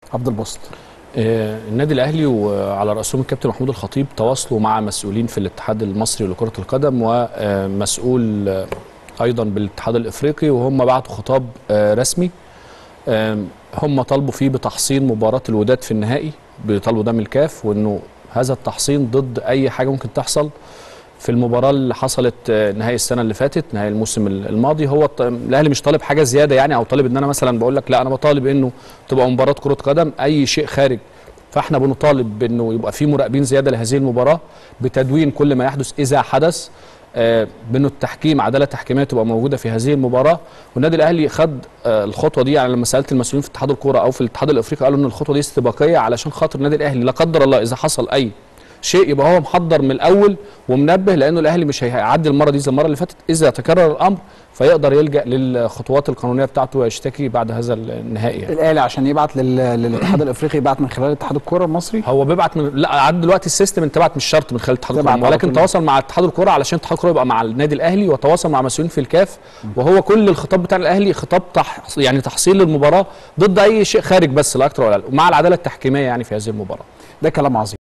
عبد الباسط آه، النادي الاهلي وعلى راسهم الكابتن محمود الخطيب تواصلوا مع مسؤولين في الاتحاد المصري لكره القدم ومسؤول آه، ايضا بالاتحاد الافريقي وهم بعتوا خطاب آه، رسمي آم، هم طالبوا فيه بتحصين مباراه الوداد في النهائي بيطالبوا ده من الكاف وانه هذا التحصين ضد اي حاجه ممكن تحصل في المباراه اللي حصلت آه، نهائي السنه اللي فاتت نهائي الموسم الماضي هو الط- الاهلي مش طالب حاجه زياده يعني او طالب ان انا مثلا بقول لك لا انا بطالب انه تبقى مباراه كره قدم اي شيء خارج فاحنا بنطالب بانه يبقى في مراقبين زياده لهذه المباراه بتدوين كل ما يحدث اذا حدث آه، بانه التحكيم عداله تحكيميه تبقى موجوده في هذه المباراه والنادي الاهلي خد آه، الخطوه دي يعني لما سالت المسؤولين في اتحاد الكوره او في الاتحاد الافريقي قالوا ان الخطوه دي استباقيه علشان خاطر النادي الاهلي لا قدر الله اذا حصل اي شيء يبقى هو محضر من الاول ومنبه لانه الاهلي مش هيعدي المره دي زي المره اللي فاتت اذا تكرر الامر فيقدر يلجا للخطوات القانونيه بتاعته ويشتكي بعد هذا النهائي يعني. الاهلي عشان يبعت لل... للاتحاد الافريقي يبعت من خلال اتحاد الكره المصري هو بيبعت من لا عاد دلوقتي السيستم انت بعت مش شرط من خلال اتحاد تبعت الكوره على ولكن طول. تواصل مع اتحاد الكوره علشان اتحاد الكوره يبقى مع النادي الاهلي وتواصل مع مسؤولين في الكاف وهو كل الخطاب بتاع الاهلي خطاب تح يعني تحصيل للمباراه ضد اي شيء خارج بس لا اكتر ولا اقل ومع العداله التحكيميه يعني في هذه المباراه ده كلام عظيم